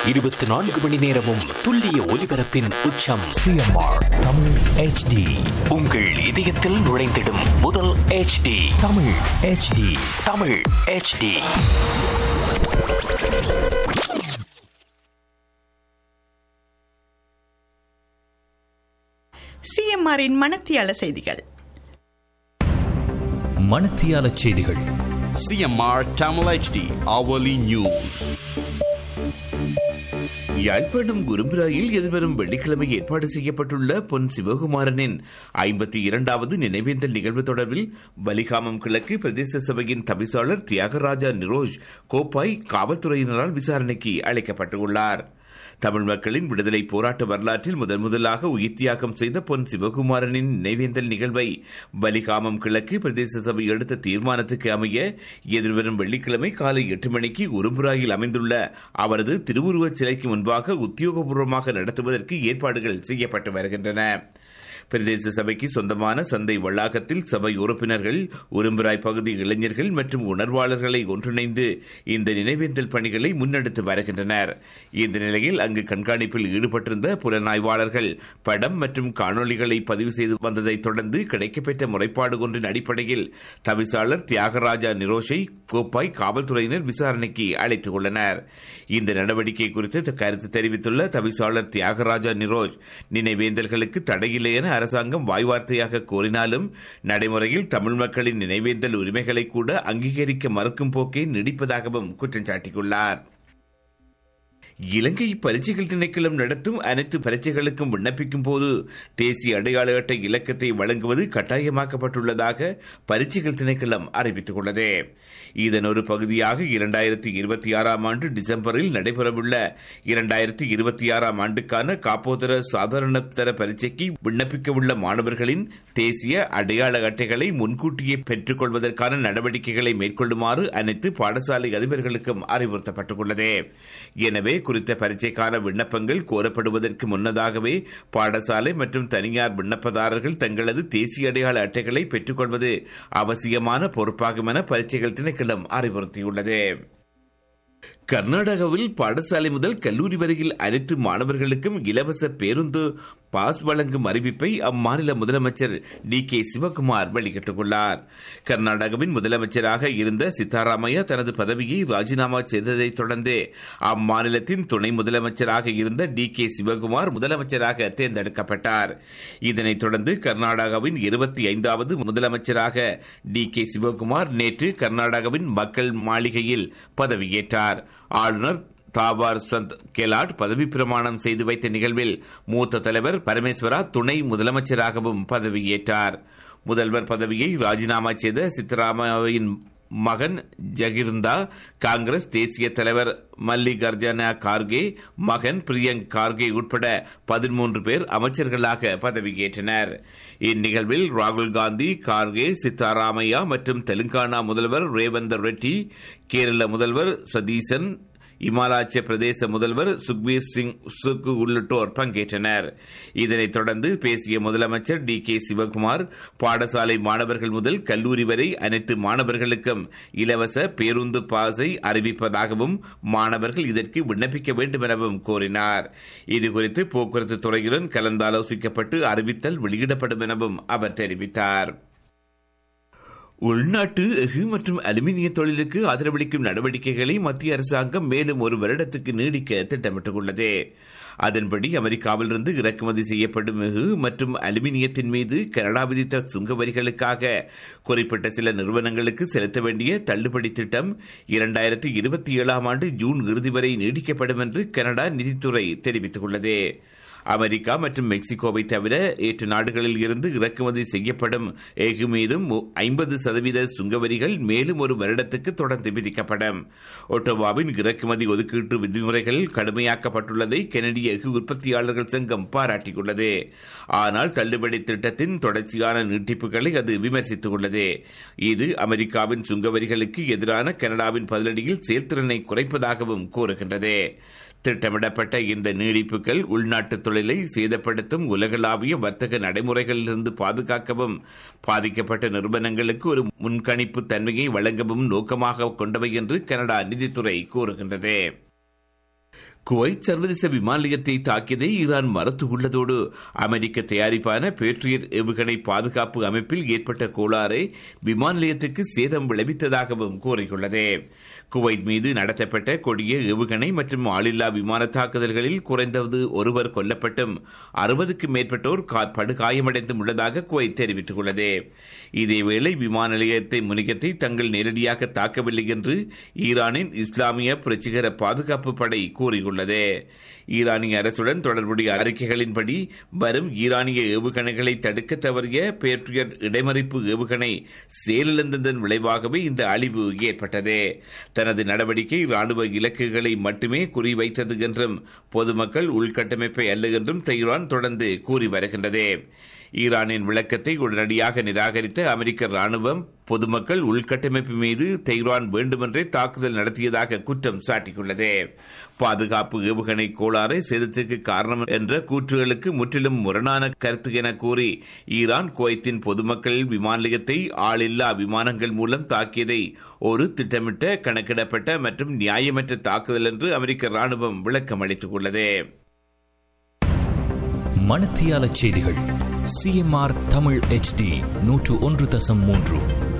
இருபத்தி நான்கு மணி நேரமும் துல்லிய ஒலிபரப்பின் உச்சம் சிஎம்ஆர் தமிழ் ஹெச்டி உங்கள் இதயத்தில் நுழைந்திடும் முதல் HD Tamil HD Tamil HD சிஎம்ஆரின் மனத்தியால செய்திகள் மணத்தியால செய்திகள் CMR Tamil HD hourly news. Yazhpanam குரும்பிராயில் எதிர்வரும் வெள்ளிக்கிழமை ஏற்பாடு செய்யப்பட்டுள்ள பொன் சிவகுமாரனின் ஐம்பத்தி இரண்டாவது நினைவேந்தல் நிகழ்வு தொடர்பில் வலிகாமம் கிழக்கு பிரதேச சபையின் தவிசாளர் தியாகராஜா நிரோஜ் கோப்பாய் காவல்துறையினரால் விசாரணைக்கு அழைக்கப்பட்டுள்ளார் தமிழ் மக்களின் விடுதலை போராட்ட வரலாற்றில் முதன் முதலாக உயிர் தியாகம் செய்த பொன் சிவகுமாரனின் நினைவேந்தல் நிகழ்வை வலிகாமம் கிழக்கு பிரதேச சபை எடுத்த தீர்மானத்துக்கு அமைய எதிர்வரும் வெள்ளிக்கிழமை காலை எட்டு மணிக்கு உரும்புராயில் அமைந்துள்ள அவரது திருவுருவச் சிலைக்கு முன்பாக உத்தியோகபூர்வமாக நடத்துவதற்கு ஏற்பாடுகள் செய்யப்பட்டு வருகின்றன பிரதேச சபைக்கு சொந்தமான சந்தை வளாகத்தில் சபை உறுப்பினர்கள் உரும்புராய் பகுதி இளைஞர்கள் மற்றும் உணர்வாளர்களை ஒன்றிணைந்து இந்த நினைவேந்தல் பணிகளை முன்னெடுத்து வருகின்றனர் இந்த நிலையில் அங்கு கண்காணிப்பில் ஈடுபட்டிருந்த புலனாய்வாளர்கள் படம் மற்றும் காணொளிகளை பதிவு செய்து வந்ததைத் தொடர்ந்து கிடைக்கப்பெற்ற முறைப்பாடு ஒன்றின் அடிப்படையில் தவிசாளர் தியாகராஜா நிரோஷை கோப்பாய் காவல்துறையினர் விசாரணைக்கு அழைத்துக் கொண்டனர் இந்த நடவடிக்கை குறித்து கருத்து தெரிவித்துள்ள தவிசாளர் தியாகராஜா நிரோஜ் நினைவேந்தல்களுக்கு தடையில்லை என அரசாங்கம் வாய்வார்த்தையாக கோரினாலும் நடைமுறையில் தமிழ் மக்களின் நினைவேந்தல் உரிமைகளை கூட அங்கீகரிக்க மறுக்கும் போக்கே நீடிப்பதாகவும் குற்றம் சாட்டியுள்ளார் இலங்கை பரீட்சைகள் திணைக்களம் நடத்தும் அனைத்து பரீட்சைகளுக்கும் விண்ணப்பிக்கும் போது தேசிய அடையாள அட்டை இலக்கத்தை வழங்குவது கட்டாயமாக்கப்பட்டுள்ளதாக பரீட்சைகள் திணைக்களம் அறிவித்துள்ளது இதன் ஒரு பகுதியாக இரண்டாயிரத்தி இருபத்தி ஆறாம் ஆண்டு டிசம்பரில் நடைபெறவுள்ள இரண்டாயிரத்தி இருபத்தி ஆறாம் ஆண்டுக்கான காப்போதர சாதாரண தர பரீட்சைக்கு விண்ணப்பிக்கவுள்ள மாணவர்களின் தேசிய அடையாள அட்டைகளை முன்கூட்டியே பெற்றுக் கொள்வதற்கான நடவடிக்கைகளை மேற்கொள்ளுமாறு அனைத்து பாடசாலை அதிபர்களுக்கும் அறிவுறுத்தப்பட்டுள்ளது எனவே குறித்த பரீட்சைக்கான விண்ணப்பங்கள் கோரப்படுவதற்கு முன்னதாகவே பாடசாலை மற்றும் தனியார் விண்ணப்பதாரர்கள் தங்களது தேசிய அடையாள அட்டைகளை பெற்றுக்கொள்வது அவசியமான பொறுப்பாகும் என பரீட்சைகள் திணைக்களம் அறிவுறுத்தியுள்ளது கர்நாடகாவில் பாடசாலை முதல் கல்லூரி வரையில் அனைத்து மாணவர்களுக்கும் இலவச பேருந்து பாஸ் வழங்கும் அறிவிப்பை அம்மாநில முதலமைச்சர் டி கே சிவகுமார் வெளியிட்டுள்ளார் கர்நாடகாவின் முதலமைச்சராக இருந்த சித்தாராமையா தனது பதவியை ராஜினாமா செய்ததைத் தொடர்ந்து அம்மாநிலத்தின் துணை முதலமைச்சராக இருந்த டி கே சிவகுமார் முதலமைச்சராக தேர்ந்தெடுக்கப்பட்டார் இதனைத் தொடர்ந்து கர்நாடகாவின் இருபத்தி ஐந்தாவது முதலமைச்சராக டி கே சிவகுமார் நேற்று கர்நாடகாவின் மக்கள் மாளிகையில் பதவியேற்றார் ஆளுநர் தாபார் சந்த் கெலாட் பதவி பிரமாணம் செய்து வைத்த நிகழ்வில் மூத்த தலைவர் பரமேஸ்வரா துணை முதலமைச்சராகவும் பதவியேற்றார் முதல்வர் பதவியை ராஜினாமா செய்த சித்தராமையாவின் மகன் ஜகிர்ந்தா காங்கிரஸ் தேசிய தலைவர் மல்லிகார்ஜுன கார்கே மகன் பிரியங்க் கார்கே உட்பட பதிமூன்று பேர் அமைச்சர்களாக பதவியேற்றனர் இந்நிகழ்வில் ராகுல் காந்தி கார்கே சித்தாராமையா மற்றும் தெலுங்கானா முதல்வர் ரேவந்த் ரெட்டி கேரள முதல்வர் சதீசன் இமாலய பிரதேச முதல்வர் சுக்பீர் சிங் சுக்கு உள்ளிட்டோர் பங்கேற்றனர் இதனைத் தொடர்ந்து பேசிய முதலமைச்சர் டி கே சிவகுமார் பாடசாலை மாணவர்கள் முதல் கல்லூரி வரை அனைத்து மாணவர்களுக்கும் இலவச பேருந்து பாஸை அறிவிப்பதாகவும் மாணவர்கள் இதற்கு விண்ணப்பிக்க வேண்டும் எனவும் கோரினார் இதுகுறித்து போக்குவரத்து துறையுடன் கலந்தாலோசிக்கப்பட்டு அறிவித்தல் வெளியிடப்படும் எனவும் அவர் தெரிவித்தார் உள்நாட்டு எஃகு மற்றும் அலுமினிய தொழிலுக்கு ஆதரவளிக்கும் நடவடிக்கைகளை மத்திய அரசாங்கம் மேலும் ஒரு வருடத்துக்கு நீடிக்க திட்டமிட்டுள்ளது அதன்படி அமெரிக்காவிலிருந்து இறக்குமதி செய்யப்படும் எஃகு மற்றும் அலுமினியத்தின் மீது கனடா விதித்த சுங்க வரிகளுக்காக குறிப்பிட்ட சில நிறுவனங்களுக்கு செலுத்த வேண்டிய தள்ளுபடி திட்டம் இரண்டாயிரத்தி இருபத்தி ஏழாம் ஆண்டு ஜூன் இறுதி வரை நீடிக்கப்படும் என்று கனடா நிதித்துறை தெரிவித்துள்ளது அமெரிக்கா மற்றும் மெக்சிகோவை தவிர ஏற்று நாடுகளில் இருந்து இறக்குமதி செய்யப்படும் எஃகு மீதும் ஐம்பது சதவீத சுங்கவரிகள் மேலும் ஒரு வருடத்துக்கு தொடர்ந்து விதிக்கப்படும் ஒட்டோவாவின் இறக்குமதி ஒதுக்கீட்டு விதிமுறைகள் கடுமையாக்கப்பட்டுள்ளதை கெனடிய எஃகு உற்பத்தியாளர்கள் சங்கம் பாராட்டியுள்ளது ஆனால் தள்ளுபடி திட்டத்தின் தொடர்ச்சியான நீட்டிப்புகளை அது விமர்சித்துள்ளது இது அமெரிக்காவின் சுங்கவரிகளுக்கு எதிரான கனடாவின் பதிலடியில் செயல்திறனை குறைப்பதாகவும் கூறுகின்றது திட்டமிடப்பட்ட இந்த நீடிப்புகள் உள்நாட்டு தொழிலை சேதப்படுத்தும் உலகளாவிய வர்த்தக நடைமுறைகளிலிருந்து பாதுகாக்கவும் பாதிக்கப்பட்ட நிறுவனங்களுக்கு ஒரு முன்கணிப்பு தன்மையை வழங்கவும் நோக்கமாக கொண்டவை என்று கனடா நிதித்துறை கூறுகின்றது குவைத் சர்வதேச விமான நிலையத்தை தாக்கியதை ஈரான் மறுத்துள்ளதோடு அமெரிக்க தயாரிப்பான பேட்ரியட் ஏவுகணை பாதுகாப்பு அமைப்பில் ஏற்பட்ட கோளாறு விமான நிலையத்துக்கு சேதம் விளைவித்ததாகவும் கூறியுள்ளது குவைத் மீது நடத்தப்பட்ட கொடிய ஏவுகணை மற்றும் ஆளில்லா விமான தாக்குதல்களில் குறைந்தது ஒருவர் கொல்லப்பட்டும் அறுபதுக்கும் மேற்பட்டோர் கா- படுகாயமடைந்தும் உள்ளதாக குவைத் தெரிவித்துள்ளது இதேவேளை விமான நிலையத்தை முனையத்தை தங்கள் நேரடியாக தாக்கவில்லை என்று ஈரானின் இஸ்லாமிய புரட்சிகர பாதுகாப்பு படை கூறியுள்ளது ஈரானிய அரசுடன் தொடர்புடைய அறிக்கைகளின்படி வரும் ஈரானிய ஏவுகணைகளை தடுக்க தவறிய பேட்ரியட் இடைமறிப்பு ஏவுகணை செயலிழந்ததன் விளைவாகவே இந்த அழிவு ஏற்பட்டது தனது நடவடிக்கை ராணுவ இலக்குகளை மட்டுமே குறிவைத்தது என்றும் பொதுமக்கள் உள்கட்டமைப்பை அல்ல என்றும் தெஹ்ரான் தொடர்ந்து கூறி வருகின்றது ஈரானின் விளக்கத்தை உடனடியாக நிராகரித்த அமெரிக்க ராணுவம் பொதுமக்கள் உள்கட்டமைப்பு மீது தெஹ்ரான் வேண்டுமென்றே தாக்குதல் நடத்தியதாக குற்றம் சாட்டியுள்ளது பாதுகாப்பு ஏவுகணை கோளாறு சேதத்திற்கு காரணம் என்ற கூற்றுகளுக்கு முற்றிலும் முரணான கருத்து என கூறி ஈரான் குவைத்தின் பொதுமக்கள் விமான நிலையத்தை ஆளில்லா விமானங்கள் மூலம் தாக்கியதை ஒரு திட்டமிட்ட கணக்கிடப்பட்ட மற்றும் நியாயமற்ற தாக்குதல் என்று அமெரிக்க ராணுவம் விளக்கம் அளித்துள்ளது மணத்தியால செய்திகள் சிஎம்ஆர் தமிழ் HD நூற்று ஒன்று தசம் மூன்று